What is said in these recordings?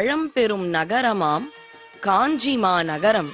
பழம்பெரும் நகரமாம் காஞ்சி மாநகரம்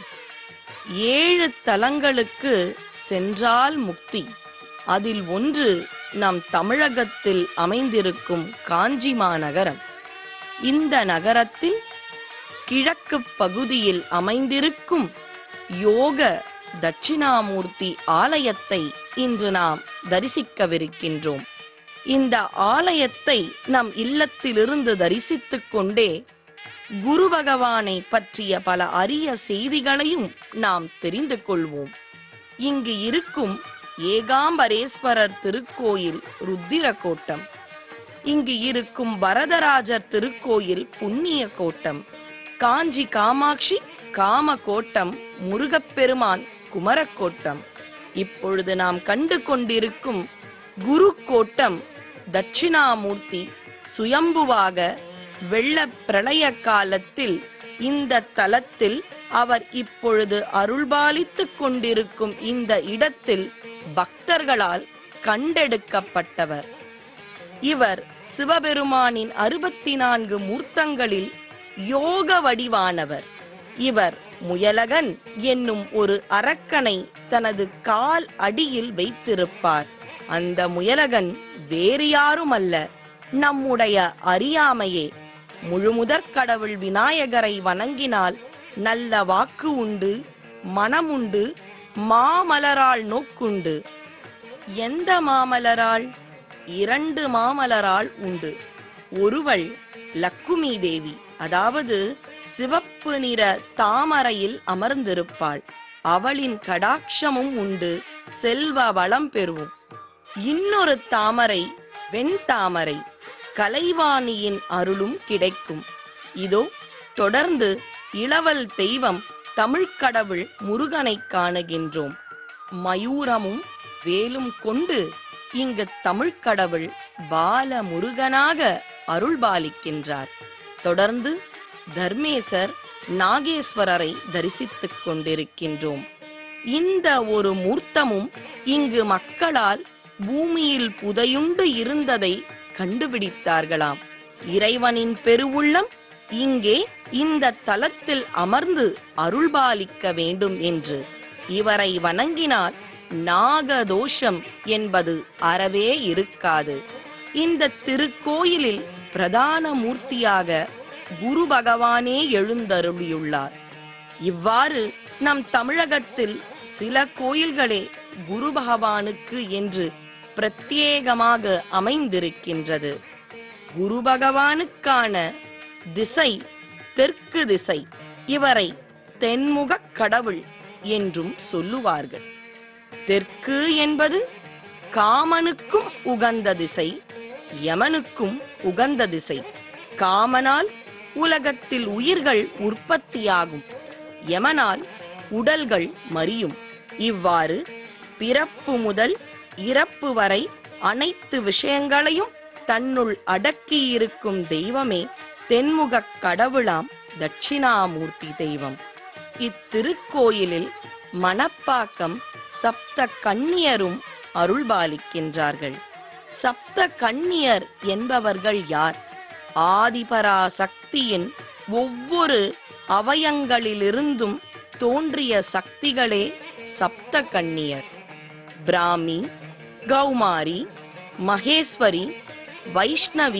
ஏழு தலங்களுக்கு சென்றால் முக்தி அதில் ஒன்று நம் தமிழகத்தில் அமைந்திருக்கும் காஞ்சி மாநகரம் இந்த நகரத்தில் கிழக்கு பகுதியில் அமைந்திருக்கும் யோக தட்சிணாமூர்த்தி ஆலயத்தை இன்று நாம் தரிசிக்கவிருக்கின்றோம் இந்த ஆலயத்தை நம் இல்லத்திலிருந்து தரிசித்துக் கொண்டே குரு பகவானை பற்றிய பல அரிய செய்திகளையும் நாம் தெரிந்து கொள்வோம் இங்கு இருக்கும் ஏகாம்பரேஸ்வரர் திருக்கோயில் ருத்திர கோட்டம் இங்கு இருக்கும் வரதராஜர் திருக்கோயில் புண்ணிய கோட்டம் காஞ்சி காமாட்சி காம கோட்டம் முருகப்பெருமான் குமரக்கோட்டம் இப்பொழுது நாம் கண்டு கொண்டிருக்கும் குரு கோட்டம் தட்சிணாமூர்த்தி சுயம்புவாக வெள்ள பிரளய காலத்தில் இந்த தலத்தில் அவர் இப்பொழுது அருள்பாலித்துக் கொண்டிருக்கும் இந்த இடத்தில் பக்தர்களால் கண்டெடுக்கப்பட்டவர் இவர் சிவபெருமானின் அறுபத்தி நான்கு மூர்த்தங்களில் யோக வடிவானவர் இவர் முயலகன் என்னும் ஒரு அரக்கனை தனது கால் அடியில் வைத்திருப்பார் அந்த முயலகன் வேறு யாரும் அல்ல நம்முடைய அறியாமையே முழுமுதற் கடவுள் விநாயகரை வணங்கினால் நல்ல வாக்கு உண்டு மனமுண்டு மாமலரால் நோக்குண்டு எந்த மாமலரால் இரண்டு மாமலரால் உண்டு ஒருவள் லக்குமி தேவி அதாவது சிவப்பு நிற தாமரையில் அமர்ந்திருப்பாள் அவளின் கடாட்சமும் உண்டு செல்வ வளம் பெறுவோம் இன்னொரு தாமரை வெண்தாமரை கலைவாணியின் அருளும் கிடைக்கும் இதோ தொடர்ந்து இளவல் தெய்வம் தமிழ்க்கடவுள் முருகனை காணுகின்றோம் மயூரமும் வேலும் கொண்டு இங்கு தமிழ்க்கடவுள் பால முருகனாக அருள்பாலிக்கின்றார் தொடர்ந்து தர்மேசர் நாகேஸ்வரரை தரிசித்துக் கொண்டிருக்கின்றோம் இந்த ஒரு மூர்த்தமும் இங்கு மக்களால் பூமியில் புதையுண்டு இருந்ததை கண்டுபிடித்தார்களாம் இறைவனின் பெருவுள்ளம் இங்கே இந்த தலத்தில் அமர்ந்து அருள்பாலிக்க வேண்டும் என்று இவரை வணங்கினால் நாகதோஷம் என்பது அறவே இருக்காது இந்த திருக்கோயிலில் பிரதான மூர்த்தியாக குரு பகவானே எழுந்தருளியுள்ளார் இவ்வாறு நம் தமிழகத்தில் சில கோயில்களே குரு பகவானுக்கு என்று பிரத்யேகமாக அமைந்திருக்கின்றது குரு பகவானுக்கான திசை தெற்கு திசை இவரை தென்முகக் கடவுள் என்றும் சொல்லுவார்கள் தெற்கு என்பது காமனுக்கும் உகந்த திசை யமனுக்கும் உகந்த திசை காமனால் உலகத்தில் உயிர்கள் உற்பத்தியாகும் யமனால் உடல்கள் மரியும் இவ்வாறு பிறப்பு முதல் இறப்பு வரை அனைத்து விஷயங்களையும் தன்னுள் அடக்கியிருக்கும் தெய்வமே தென்முகக் கடவுளாம் தட்சிணாமூர்த்தி தெய்வம் இத்திருக்கோயிலில் மணப்பாக்கம் சப்த கன்னியரும் அருள்பாலிக்கின்றார்கள் சப்த கன்னியர் என்பவர்கள் யார் ஆதிபரா சக்தியின் ஒவ்வொரு அவயங்களிலிருந்தும் தோன்றிய சக்திகளே சப்த கன்னியர் பிராமி கௌமாரி மகேஸ்வரி வைஷ்ணவி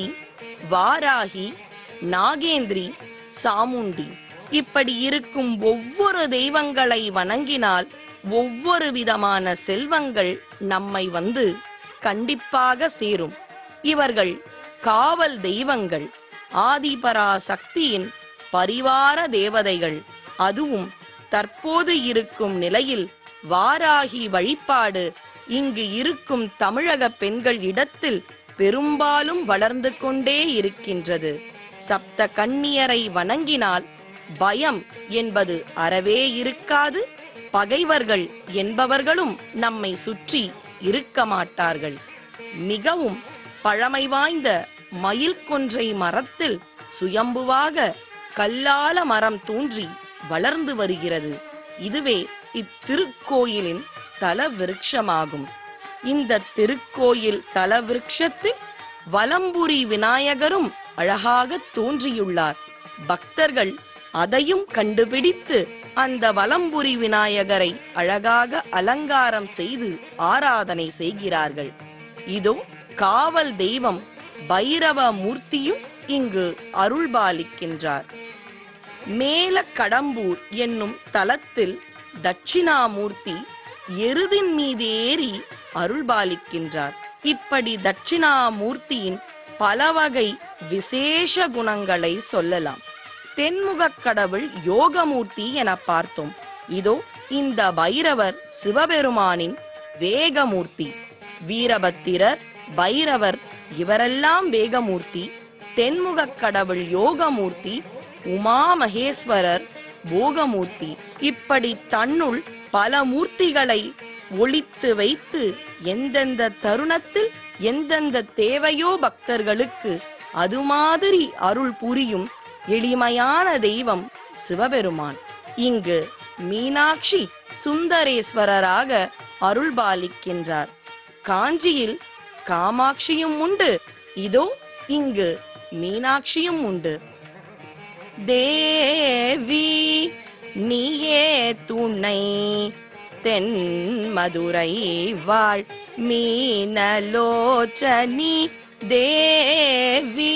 வாராகி நாகேந்திரி சாமுண்டி இப்படி இருக்கும் ஒவ்வொரு தெய்வங்களை வணங்கினால் ஒவ்வொரு விதமான செல்வங்கள் நம்மை வந்து கண்டிப்பாக சேரும் இவர்கள் காவல் தெய்வங்கள் ஆதிபரா சக்தியின் பரிவார தேவதைகள் அதுவும் தற்போது இருக்கும் நிலையில் வாராகி வழிபாடு இங்கு இருக்கும் தமிழக பெண்கள் இடத்தில் பெரும்பாலும் வளர்ந்து கொண்டே இருக்கின்றது சப்த கன்னியரை வணங்கினால் பயம் என்பது அறவே இருக்காது பகைவர்கள் என்பவர்களும் நம்மை சுற்றி இருக்க மாட்டார்கள் மிகவும் பழமை வாய்ந்த மயில் கொன்றை மரத்தில் சுயம்புவாக கல்லால மரம் தோன்றி வளர்ந்து வருகிறது இதுவே இத்திருக்கோயிலின் தல விருட்சமாகும் இந்த திருக்கோயில் தல விருட்சத்தில் வலம்புரி விநாயகரும் அழகாக தோன்றியுள்ளார் பக்தர்கள் அதையும் கண்டுபிடித்து அந்த வலம்புரி விநாயகரை அழகாக அலங்காரம் செய்து ஆராதனை செய்கிறார்கள் இதோ காவல் தெய்வம் பைரவ மூர்த்தியும் இங்கு அருள்பாலிக்கின்றார் மேல கடம்பூர் என்னும் தலத்தில் தட்சிணாமூர்த்தி எருதின் மீது ஏறி அருள்பாலிக்கின்றார் இப்படி தட்சிணாமூர்த்தியின் பலவகை விசேஷ குணங்களை சொல்லலாம் தென்முகக் கடவுள் யோகமூர்த்தி என பார்த்தோம் இதோ இந்த பைரவர் சிவபெருமானின் வேகமூர்த்தி வீரபத்திரர் பைரவர் இவரெல்லாம் வேகமூர்த்தி தென்முகக் கடவுள் யோகமூர்த்தி உமா மகேஸ்வரர் போகமூர்த்தி இப்படி தன்னுள் பல மூர்த்திகளை ஒளித்து வைத்து எந்தெந்த தருணத்தில் எந்தெந்த தேவையோ பக்தர்களுக்கு அது மாதிரி அருள் புரியும் எளிமையான தெய்வம் சிவபெருமான் இங்கு மீனாட்சி சுந்தரேஸ்வரராக அருள்பாலிக்கின்றார் காஞ்சியில் காமாட்சியும் உண்டு இதோ இங்கு மீனாட்சியும் உண்டு தேவி நீயே துணை தென் மதுரை வாழ் மீனலோச்சனி தேவி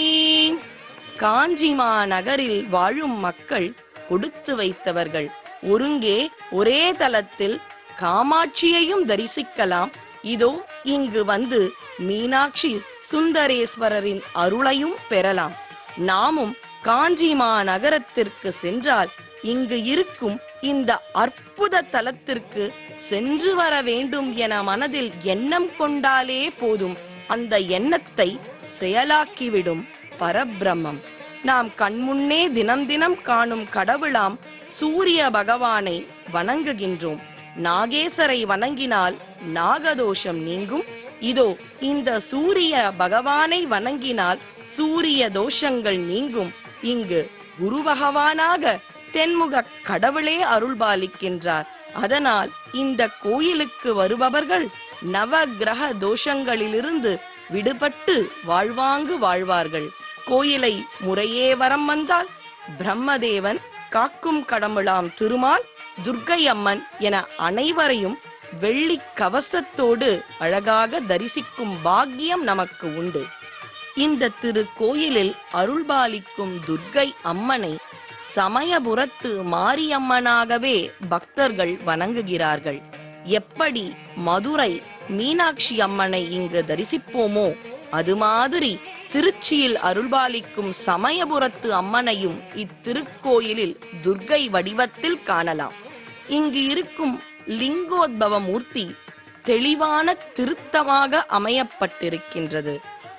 காஞ்சி மாநகரில் வாழும் மக்கள் கொடுத்து வைத்தவர்கள் ஒருங்கே ஒரே தலத்தில் காமாட்சியையும் தரிசிக்கலாம் இதோ இங்கு வந்து மீனாட்சி சுந்தரேஸ்வரரின் அருளையும் பெறலாம் நாமும் காஞ்சி மாநகரத்திற்கு சென்றால் இங்கு இருக்கும் இந்த அற்புத தலத்திற்கு சென்று வர வேண்டும் என மனதில் எண்ணம் கொண்டாலே போதும் அந்த எண்ணத்தை செயலாக்கிவிடும் பரபிரம்மம் நாம் கண்முன்னே தினம் தினம் காணும் கடவுளாம் சூரிய பகவானை வணங்குகின்றோம் நாகேசரை வணங்கினால் நாகதோஷம் நீங்கும் இதோ இந்த சூரிய பகவானை வணங்கினால் சூரிய தோஷங்கள் நீங்கும் இங்கு குரு பகவானாக தென்முக கடவுளே அருள்பாலிக்கின்றார் அதனால் இந்த கோயிலுக்கு வருபவர்கள் நவ கிரக தோஷங்களிலிருந்து விடுபட்டு வாழ்வாங்கு வாழ்வார்கள் கோயிலை முறையே வரம் வந்தால் பிரம்மதேவன் காக்கும் கடவுளாம் திருமால் துர்க்கை அம்மன் என அனைவரையும் வெள்ளி கவசத்தோடு அழகாக தரிசிக்கும் பாக்கியம் நமக்கு உண்டு இந்த திருக்கோயிலில் அருள்பாலிக்கும் துர்க்கை அம்மனை சமயபுரத்து மாரியம்மனாகவே பக்தர்கள் வணங்குகிறார்கள் எப்படி மதுரை மீனாட்சி அம்மனை இங்கு தரிசிப்போமோ அது மாதிரி திருச்சியில் அருள்பாலிக்கும் சமயபுரத்து அம்மனையும் இத்திருக்கோயிலில் துர்க்கை வடிவத்தில் காணலாம் இங்கு இருக்கும் லிங்கோத்பவ மூர்த்தி தெளிவான திருத்தமாக அமையப்பட்டிருக்கின்றது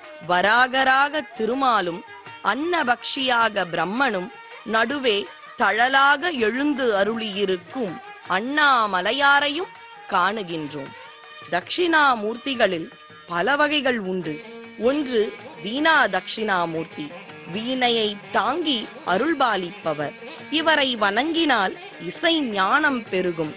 வராகராக திருமாலும் அன்னபக்ஷியாக பிரம்மனும் நடுவே தழலாக எழுந்து அருளியிருக்கும் அண்ணாமலையாரையும் காணுகின்றோம் தட்சிணாமூர்த்திகளில் பல வகைகள் உண்டு ஒன்று வீணா தட்சிணாமூர்த்தி வீணையை தாங்கி அருள்பாலிப்பவர் இவரை வணங்கினால் இசை ஞானம் பெருகும்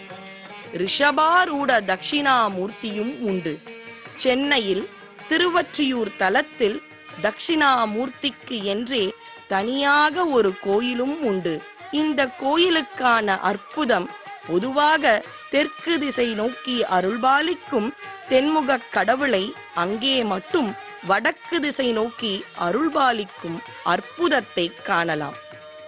ரிஷபாரூட தட்சிணாமூர்த்தியும் உண்டு சென்னையில் திருவொற்றியூர் தலத்தில் தட்சிணாமூர்த்திக்கு என்றே தனியாக ஒரு கோயிலும் உண்டு இந்த கோயிலுக்கான அற்புதம் பொதுவாக தெற்கு திசை நோக்கி அருள்பாலிக்கும் தென்முகக் கடவுளை அங்கே மட்டும் வடக்கு திசை நோக்கி அருள்பாலிக்கும் அற்புதத்தை காணலாம்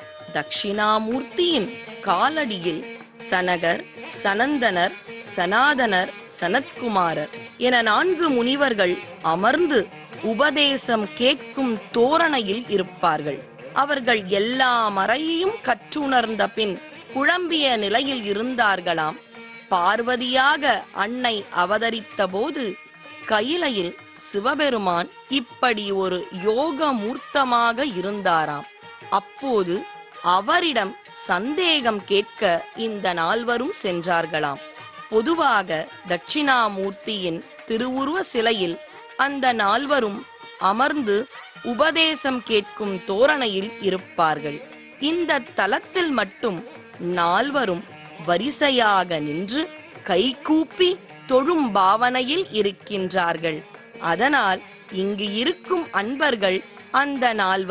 தட்சிணாமூர்த்தியின் காலடியில் சனகர் சனந்தனர் சனாதனர் சனத்குமாரர் என நான்கு முனிவர்கள் அமர்ந்து உபதேசம் கேட்கும் தோரணையில் இருப்பார்கள் அவர்கள் எல்லா மறையையும் கற்றுணர்ந்த பின் குழம்பிய நிலையில் இருந்தார்களாம் பார்வதியாக அன்னை அவதரித்த போது கையிலையில் சிவபெருமான் இப்படி ஒரு யோக மூர்த்தமாக இருந்தாராம் அப்போது அவரிடம் சந்தேகம் கேட்க இந்த நால்வரும் சென்றார்களாம் பொதுவாக தட்சிணாமூர்த்தியின் திருவுருவ சிலையில் அந்த நால்வரும் அமர்ந்து உபதேசம் கேட்கும் தோரணையில் இருப்பார்கள் இந்த தலத்தில் மட்டும் நால்வரும் வரிசையாக நின்று கைகூப்பி தொழும் பாவனையில் இருக்கின்றார்கள் அதனால் இங்கு இருக்கும் அன்பர்கள் அந்த நால்வரும்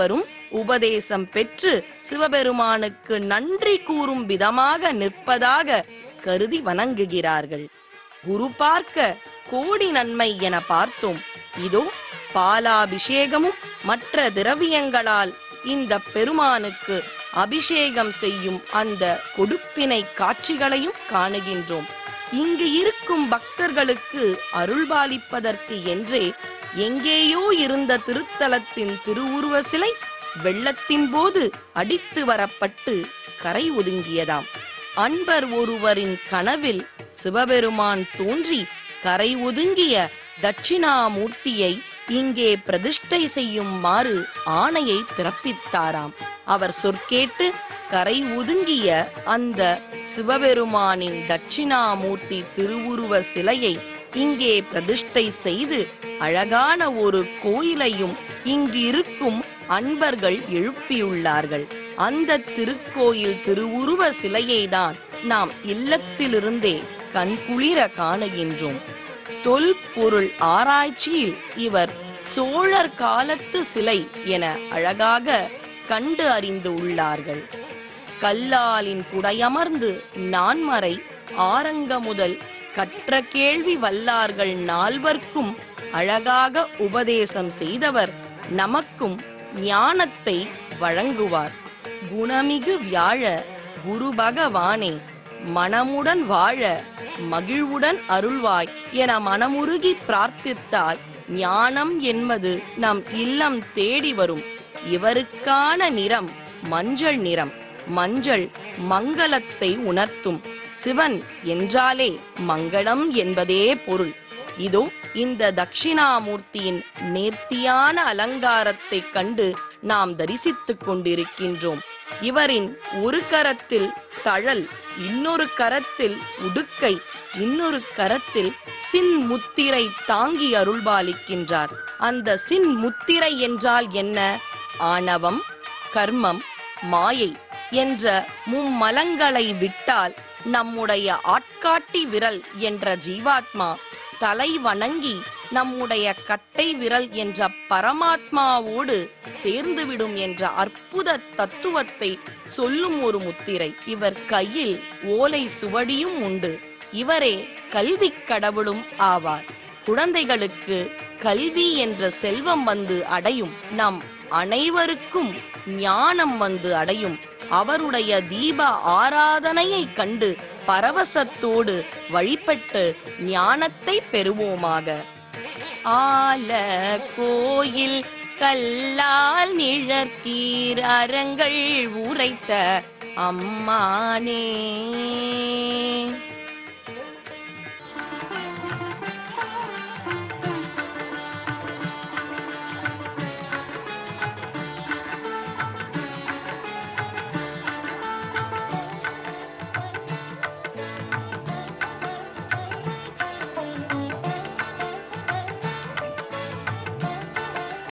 உபதேசம் பெற்று சிவபெருமானுக்கு நன்றி கூறும் விதமாக நிற்பதாக கருதி வணங்குகிறார்கள் குரு பார்க்க கோடி நன்மை என பார்த்தோம் இதோ பாலாபிஷேகமும் மற்ற திரவியங்களால் இந்த பெருமானுக்கு அபிஷேகம் செய்யும் அந்த கொடுப்பினை காட்சிகளையும் காணுகின்றோம் இங்கு இருக்கும் பக்தர்களுக்கு அருள்பாலிப்பதற்கு என்றே எங்கேயோ இருந்த திருத்தலத்தின் திருவுருவ சிலை வெள்ளத்தின் போது அடித்து வரப்பட்டு கரை ஒதுங்கியதாம் அன்பர் ஒருவரின் கனவில் சிவபெருமான் தோன்றி கரை ஒதுங்கிய தட்சிணாமூர்த்தியை இங்கே பிரதிஷ்டை செய்யுமாறு ஆணையை பிறப்பித்தாராம் அவர் சொற்கேட்டு கரை ஒதுங்கிய அந்த சிவபெருமானின் தட்சிணாமூர்த்தி திருவுருவ சிலையை இங்கே பிரதிஷ்டை செய்து அழகான ஒரு கோயிலையும் இங்கு இருக்கும் அன்பர்கள் எழுப்பியுள்ளார்கள் அந்த திருக்கோயில் திருவுருவ சிலையை தான் நாம் இல்லத்திலிருந்தே கண்குளிர காணுகின்றோம் தொல்பொருள் ஆராய்ச்சியில் இவர் சோழர் காலத்து சிலை என அழகாக கண்டு அறிந்து உள்ளார்கள் கல்லாலின் குடையமர்ந்து நான்மறை ஆரங்க முதல் கற்ற கேள்வி வல்லார்கள் நால்வர்க்கும் அழகாக உபதேசம் செய்தவர் நமக்கும் ஞானத்தை வழங்குவார் குணமிகு வியாழ குரு பகவானே மனமுடன் வாழ மகிழ்வுடன் அருள்வாய் என மனமுருகி பிரார்த்தித்தால் ஞானம் என்பது நம் இல்லம் தேடி வரும் இவருக்கான நிறம் மஞ்சள் நிறம் மஞ்சள் மங்களத்தை உணர்த்தும் சிவன் என்றாலே மங்களம் என்பதே பொருள் இதோ இந்த தட்சிணாமூர்த்தியின் நேர்த்தியான அலங்காரத்தை கண்டு நாம் தரிசித்துக் கொண்டிருக்கின்றோம் இவரின் ஒரு கரத்தில் தழல் இன்னொரு கரத்தில் உடுக்கை இன்னொரு கரத்தில் சின் முத்திரை தாங்கி அருள்பாலிக்கின்றார் அந்த சின் முத்திரை என்றால் என்ன ஆணவம் கர்மம் மாயை என்ற மும்மலங்களை விட்டால் நம்முடைய ஆட்காட்டி விரல் என்ற ஜீவாத்மா தலை வணங்கி நம்முடைய கட்டை விரல் என்ற பரமாத்மாவோடு சேர்ந்துவிடும் என்ற அற்புத தத்துவத்தை சொல்லும் ஒரு முத்திரை இவர் கையில் ஓலை சுவடியும் உண்டு இவரே கல்விக் கடவுளும் ஆவார் குழந்தைகளுக்கு கல்வி என்ற செல்வம் வந்து அடையும் நம் அனைவருக்கும் ஞானம் வந்து அடையும் அவருடைய தீப ஆராதனையை கண்டு பரவசத்தோடு வழிபட்டு ஞானத்தை பெறுவோமாக ஆல கோயில் கல்லால் நிழற்கீர் அரங்கள் உரைத்த அம்மானே